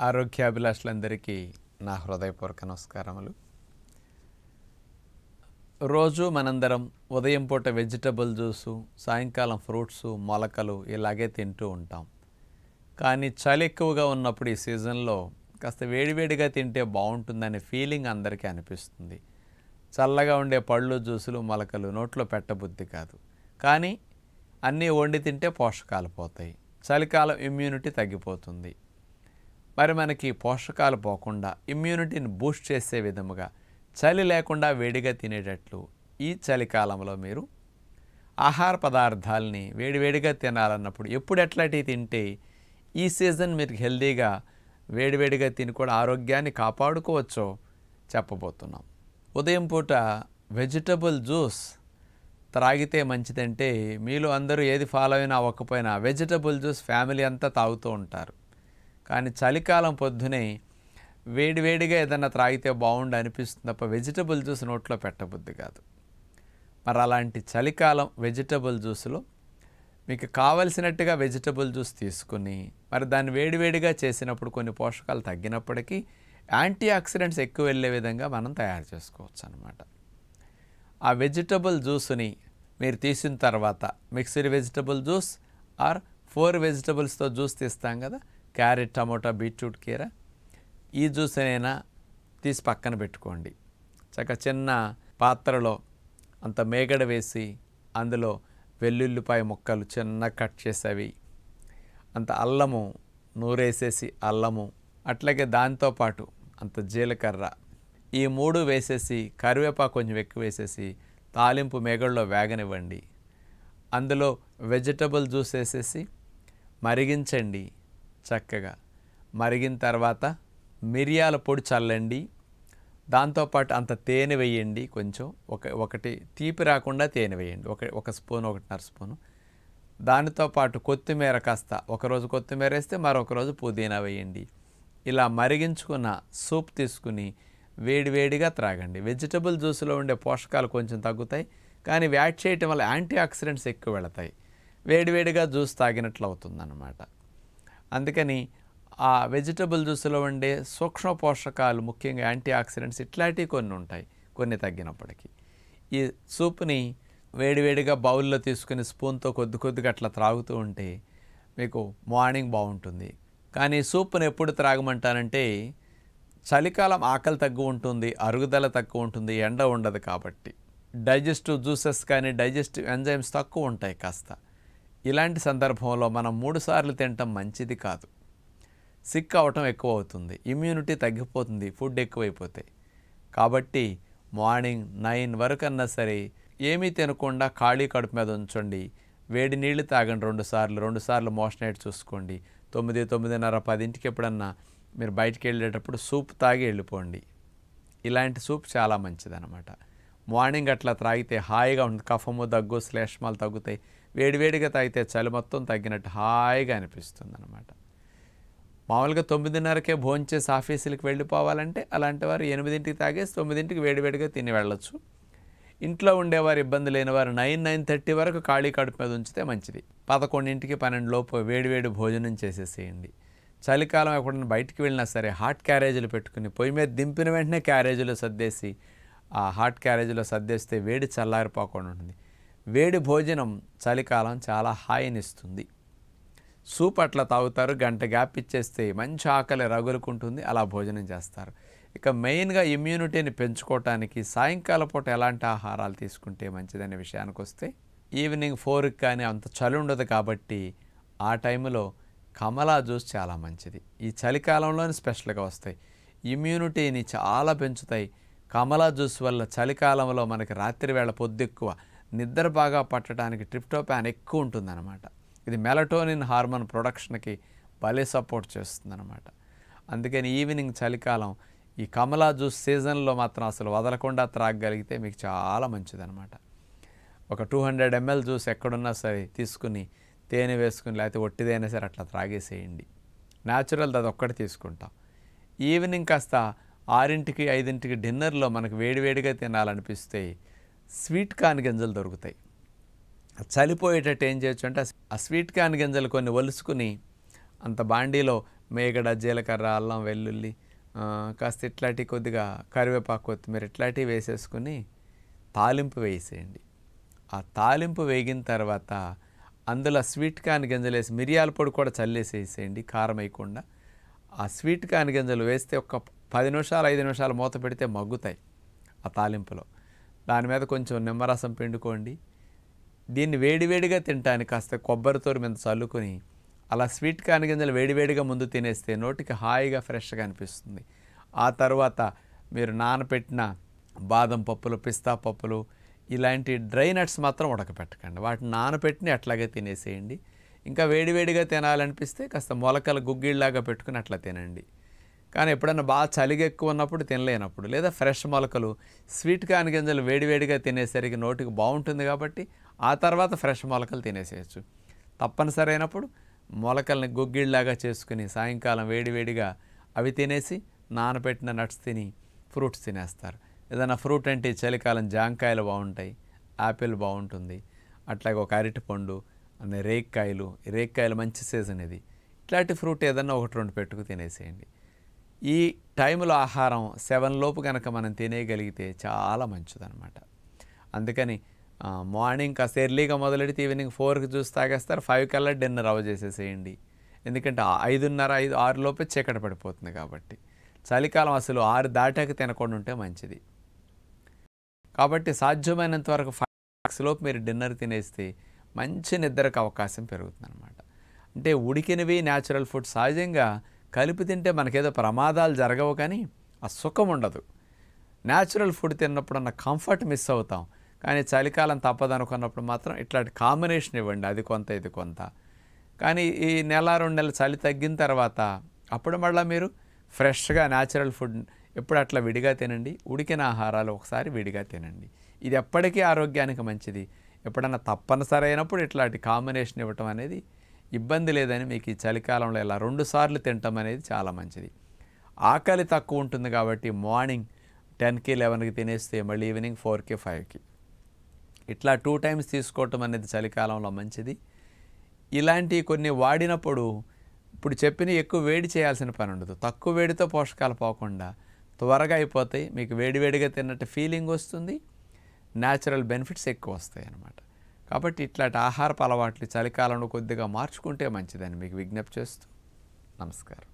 ఆరోగ్యాభిలాషులందరికీ నా హృదయపూర్వక నమస్కారములు రోజు మనందరం ఉదయం పూట వెజిటబుల్ జ్యూసు సాయంకాలం ఫ్రూట్స్ మొలకలు ఇలాగే తింటూ ఉంటాం కానీ చలి ఎక్కువగా ఉన్నప్పుడు ఈ సీజన్లో కాస్త వేడివేడిగా తింటే బాగుంటుందనే ఫీలింగ్ అందరికీ అనిపిస్తుంది చల్లగా ఉండే పళ్ళు జ్యూసులు మొలకలు నోట్లో పెట్టబుద్ధి కాదు కానీ అన్నీ వండి తింటే పోషకాలు పోతాయి చలికాలం ఇమ్యూనిటీ తగ్గిపోతుంది మరి మనకి పోషకాలు పోకుండా ఇమ్యూనిటీని బూస్ట్ చేసే విధముగా చలి లేకుండా వేడిగా తినేటట్లు ఈ చలికాలంలో మీరు ఆహార పదార్థాలని వేడివేడిగా తినాలన్నప్పుడు ఎప్పుడు ఎట్లాంటివి తింటే ఈ సీజన్ మీరు హెల్దీగా వేడివేడిగా తిని కూడా ఆరోగ్యాన్ని కాపాడుకోవచ్చో చెప్పబోతున్నాం ఉదయం పూట వెజిటబుల్ జ్యూస్ త్రాగితే మంచిదంటే మీలో అందరూ ఏది ఫాలో అయినా అవ్వకపోయినా వెజిటబుల్ జ్యూస్ ఫ్యామిలీ అంతా తాగుతూ ఉంటారు కానీ చలికాలం పొద్దునే వేడివేడిగా ఏదైనా త్రాగితే బాగుండు అనిపిస్తుంది తప్ప వెజిటబుల్ జ్యూస్ నోట్లో పెట్టబుద్ధి కాదు మరి అలాంటి చలికాలం వెజిటబుల్ జ్యూస్లో మీకు కావలసినట్టుగా వెజిటబుల్ జ్యూస్ తీసుకుని మరి దాన్ని వేడివేడిగా చేసినప్పుడు కొన్ని పోషకాలు తగ్గినప్పటికీ యాంటీ ఆక్సిడెంట్స్ ఎక్కువ వెళ్ళే విధంగా మనం తయారు చేసుకోవచ్చు అనమాట ఆ వెజిటబుల్ జ్యూస్ని మీరు తీసిన తర్వాత mixed vegetable juice or four వెజిటబుల్స్తో జ్యూస్ తీస్తాం కదా క్యారెట్ టమోటా బీట్రూట్ కీర ఈ జ్యూస్ అయినా తీసి పక్కన పెట్టుకోండి చక్క చిన్న పాత్రలో అంత మేగడ వేసి అందులో వెల్లుల్లిపాయ ముక్కలు చిన్న కట్ చేసేవి అంత అల్లము నూరేసేసి అల్లము అట్లాగే దాంతోపాటు అంత జీలకర్ర ఈ మూడు వేసేసి కరివేపాకు కొంచెం ఎక్కువ వేసేసి తాలింపు మేగడలో వేగనివ్వండి అందులో వెజిటబుల్ జ్యూస్ వేసేసి మరిగించండి చక్కగా మరిగిన తర్వాత మిరియాల పొడి చల్లండి దాంతోపాటు అంత తేనె వేయండి కొంచెం ఒక ఒకటి తీపి రాకుండా తేనె వేయండి ఒక ఒక స్పూన్ ఒకటిన్నర స్పూను దానితో పాటు కొత్తిమీర కాస్త ఒకరోజు కొత్తిమీర వేస్తే మరొక రోజు పుదీనా వేయండి ఇలా మరిగించుకున్న సూప్ తీసుకుని వేడివేడిగా త్రాగండి వెజిటబుల్ జ్యూస్లో ఉండే పోషకాలు కొంచెం తగ్గుతాయి కానీ వ్యాట్ చేయటం వల్ల యాంటీ ఆక్సిడెంట్స్ ఎక్కువ వెళతాయి వేడివేడిగా జ్యూస్ తాగినట్లు అవుతుందన్నమాట అందుకని ఆ వెజిటబుల్ జ్యూస్లో ఉండే సూక్ష్మ పోషకాలు ముఖ్యంగా యాంటీ ఆక్సిడెంట్స్ ఇట్లాంటివి కొన్ని ఉంటాయి కొన్ని తగ్గినప్పటికీ ఈ సూప్ని వేడివేడిగా బౌల్లో తీసుకుని స్పూన్తో కొద్ది కొద్దిగా అట్లా త్రాగుతూ ఉంటే మీకు మార్నింగ్ బాగుంటుంది కానీ సూప్ని ఎప్పుడు త్రాగమంటానంటే చలికాలం ఆకలి తక్కువ ఉంటుంది అరుగుదల తక్కువ ఉంటుంది ఎండ ఉండదు కాబట్టి డైజెస్టివ్ జ్యూసెస్ కానీ డైజెస్టివ్ ఎంజైమ్స్ తక్కువ ఉంటాయి కాస్త ఇలాంటి సందర్భంలో మనం మూడు సార్లు తినటం మంచిది కాదు సిక్ అవటం ఎక్కువ అవుతుంది ఇమ్యూనిటీ తగ్గిపోతుంది ఫుడ్ ఎక్కువైపోతాయి కాబట్టి మార్నింగ్ నైన్ వరకు అన్నా సరే ఏమీ తినకుండా ఖాళీ కడుపు మీద ఉంచండి వేడి నీళ్లు తాగండి రెండు సార్లు రెండు సార్లు మోషన్ అయితే చూసుకోండి తొమ్మిది తొమ్మిదిన్నర పదింటికి ఎప్పుడన్నా మీరు బయటికి వెళ్ళేటప్పుడు సూప్ తాగి వెళ్ళిపోండి ఇలాంటి సూప్ చాలా మంచిదన్నమాట మార్నింగ్ అట్లా త్రాగితే హాయిగా ఉంటుంది కఫము దగ్గు శ్లేష్మాలు తగ్గుతాయి వేడివేడిగా తాగితే చలి మొత్తం తగ్గినట్టు హాయిగా అనిపిస్తుంది అనమాట మామూలుగా తొమ్మిదిన్నరకే భోంచేసి ఆఫీసులకు వెళ్ళిపోవాలంటే అలాంటి వారు ఎనిమిదింటికి తాగేసి తొమ్మిదింటికి వేడివేడిగా తిని వెళ్ళొచ్చు ఇంట్లో ఉండేవారు ఇబ్బంది లేని వారు నైన్ నైన్ థర్టీ వరకు ఖాళీ కడుపు మీద ఉంచితే మంచిది పదకొండింటికి పన్నెండు లోపు వేడివేడి భోజనం చేసేసేయండి చలికాలం ఎప్పుడైనా బయటికి వెళ్ళినా సరే హాట్ క్యారేజీలు పెట్టుకుని పొయ్యి మీద దింపిన వెంటనే క్యారేజీలో సర్దేసి ఆ హాట్ క్యారేజీలో సర్దేస్తే వేడి చల్లారిపోకుండా ఉంటుంది వేడి భోజనం చలికాలం చాలా హాయినిస్తుంది సూప్ అట్లా తాగుతారు గంట గ్యాప్ ఇచ్చేస్తే మంచి ఆకలి రగులుకుంటుంది అలా భోజనం చేస్తారు ఇక మెయిన్గా ఇమ్యూనిటీని పెంచుకోవటానికి సాయంకాల పూట ఎలాంటి ఆహారాలు తీసుకుంటే మంచిదనే విషయానికి వస్తే ఈవినింగ్ ఫోర్కి కానీ అంత చలి ఉండదు కాబట్టి ఆ టైంలో కమలా జ్యూస్ చాలా మంచిది ఈ చలికాలంలోనే స్పెషల్గా వస్తాయి ఇమ్యూనిటీని చాలా పెంచుతాయి కమలా జ్యూస్ వల్ల చలికాలంలో మనకి రాత్రి వేళ పొద్దు ఎక్కువ నిద్ర బాగా పట్టడానికి ట్రిప్టోపాన్ ఎక్కువ ఉంటుందన్నమాట ఇది మెలటోనిన్ హార్మోన్ ప్రొడక్షన్కి భలే సపోర్ట్ చేస్తుందన్నమాట అందుకని ఈవినింగ్ చలికాలం ఈ కమలా జ్యూస్ సీజన్లో మాత్రం అసలు వదలకుండా త్రాగగలిగితే మీకు చాలా మంచిదన్నమాట ఒక టూ హండ్రెడ్ ఎంఎల్ జ్యూస్ ఎక్కడున్నా సరే తీసుకుని తేనె వేసుకుని లేకపోతే ఒట్టిదైనా సరే అట్లా త్రాగేసేయండి న్యాచురల్ అది ఒక్కటి తీసుకుంటాం ఈవినింగ్ కాస్త ఆరింటికి ఐదింటికి డిన్నర్లో మనకు వేడివేడిగా తినాలనిపిస్తే స్వీట్ కార్న్ గింజలు దొరుకుతాయి చలిపోయేటట్టు ఏం చేయొచ్చు అంటే ఆ స్వీట్ కార్న్ గింజలు కొన్ని ఒలుసుకుని అంత బాండీలో మేగడ జీలకర్ర అల్లం వెల్లుల్లి ఆ, కాస్త ఇట్లాంటి కొద్దిగా కరివేపాకు కొత్తిమీర ఇట్లాంటివి వేసేసుకుని తాలింపు వేసేయండి ఆ తాలింపు వేగిన తర్వాత అందులో స్వీట్ కార్న్ గింజలు వేసి మిరియాల పొడి కూడా చల్లేసేసేయండి కారం వేయకుండా ఆ స్వీట్ కార్న్ గింజలు వేస్తే ఒక పది నిమిషాలు ఐదు నిమిషాలు మూత పెడితే మగ్గుతాయి ఆ తాలింపులో దాని మీద కొంచెం నిమ్మరసం పిండుకోండి దీన్ని వేడివేడిగా తింటానికి కాస్త కొబ్బరితో మీద చల్లుకొని అలా స్వీట్ కార్న్ గింజలు వేడివేడిగా ముందు తినేస్తే నోటికి హాయిగా ఫ్రెష్గా అనిపిస్తుంది ఆ తర్వాత మీరు నానపెట్టిన బాదం పప్పులు పిస్తా పప్పులు ఇలాంటి డ్రై నట్స్ మాత్రం ఉడకపెట్టకండి వాటిని నానపెట్టిన అట్లాగే తినేసేయండి ఇంకా వేడివేడిగా తినాలనిపిస్తే కాస్త మొలకలు గుగ్గిళ్ళలాగా పెట్టుకుని అట్లా తినండి కానీ ఎప్పుడైనా బాగా చలిగా ఎక్కువ ఉన్నప్పుడు తినలేనప్పుడు లేదా ఫ్రెష్ మొలకలు స్వీట్ కార్న్ గింజలు వేడివేడిగా తినేసరికి నోటికి బాగుంటుంది కాబట్టి ఆ తర్వాత ఫ్రెష్ మొలకలు తినేసేయచ్చు తప్పనిసరి అయినప్పుడు మొలకల్ని గుగ్గిళ్ళలాగా చేసుకుని సాయంకాలం వేడివేడిగా అవి తినేసి నానబెట్టిన నట్స్ తిని ఫ్రూట్స్ తినేస్తారు ఏదైనా ఫ్రూట్ అంటే ఈ చలికాలం జాంకాయలు బాగుంటాయి యాపిల్ బాగుంటుంది అట్లాగే ఒక అరటిపండు అనే రేక్కాయలు ఈ రేక్కాయలు మంచి సీజన్ ఇది ఇట్లాంటి ఫ్రూట్ ఏదన్నా ఒకటి రెండు పెట్టుకు తినేసేయండి ఈ టైంలో ఆహారం సెవెన్ లోపు కనుక మనం తినేయగలిగితే చాలా మంచిదన్నమాట అందుకని ఆ, మార్నింగ్ కాస్త ఎర్లీగా మొదలెడితే ఈవినింగ్ ఫోర్కి జ్యూస్ తాగేస్తారు ఫైవ్ కల్లా డిన్నర్ అవ చేసేసేయండి ఎందుకంటే ఆ ఐదున్నర ఐదు ఆరు లోపే చీకటి పడిపోతుంది కాబట్టి చలికాలం అసలు ఆరు దాటాక తినకుండా ఉంటే మంచిది కాబట్టి సాధ్యమైనంత వరకు ఫైవ్ లోపు మీరు డిన్నర్ తినేస్తే మంచి నిద్రకు అవకాశం పెరుగుతుంది అనమాట అంటే ఉడికినవి న్యాచురల్ ఫుడ్ సహజంగా కలిపి తింటే మనకేదో ప్రమాదాలు జరగవు కానీ ఆ సుఖం ఉండదు న్యాచురల్ ఫుడ్ తిన్నప్పుడు అన్న కంఫర్ట్ మిస్ అవుతాం కానీ చలికాలం తప్పదనుకున్నప్పుడు మాత్రం ఇట్లాంటి కాంబినేషన్ ఇవ్వండి అది కొంత ఇది కొంత కానీ ఈ నెల రెండు నెలలు చలి తగ్గిన తర్వాత అప్పుడు మళ్ళీ మీరు ఫ్రెష్గా న్యాచురల్ ఫుడ్ ఎప్పుడు అట్లా విడిగా తినండి ఉడికిన ఆహారాలు ఒకసారి విడిగా తినండి ఇది ఎప్పటికీ ఆరోగ్యానికి మంచిది ఎప్పుడన్నా తప్పనిసరి అయినప్పుడు ఇట్లాంటి కాంబినేషన్ ఇవ్వటం అనేది ఇబ్బంది లేదని మీకు ఈ చలికాలంలో ఇలా రెండు సార్లు తినటం అనేది చాలా మంచిది ఆకలి తక్కువ ఉంటుంది కాబట్టి మార్నింగ్ టెన్కి లెవెన్కి తినేస్తే మళ్ళీ ఈవినింగ్ ఫోర్కి ఫైవ్కి ఇట్లా టూ టైమ్స్ తీసుకోవటం అనేది చలికాలంలో మంచిది ఇలాంటి కొన్ని వాడినప్పుడు ఇప్పుడు చెప్పిన ఎక్కువ వేడి చేయాల్సిన పని ఉండదు తక్కువ వేడితో పోషకాలు పోకుండా త్వరగా అయిపోతాయి మీకు వేడివేడిగా తిన్నట్టు ఫీలింగ్ వస్తుంది న్యాచురల్ బెనిఫిట్స్ ఎక్కువ వస్తాయి అన్నమాట కాబట్టి ఇట్లాంటి ఆహారపు అలవాట్లు చలికాలంలో కొద్దిగా మార్చుకుంటే మంచిదని మీకు విజ్ఞప్తి చేస్తూ నమస్కారం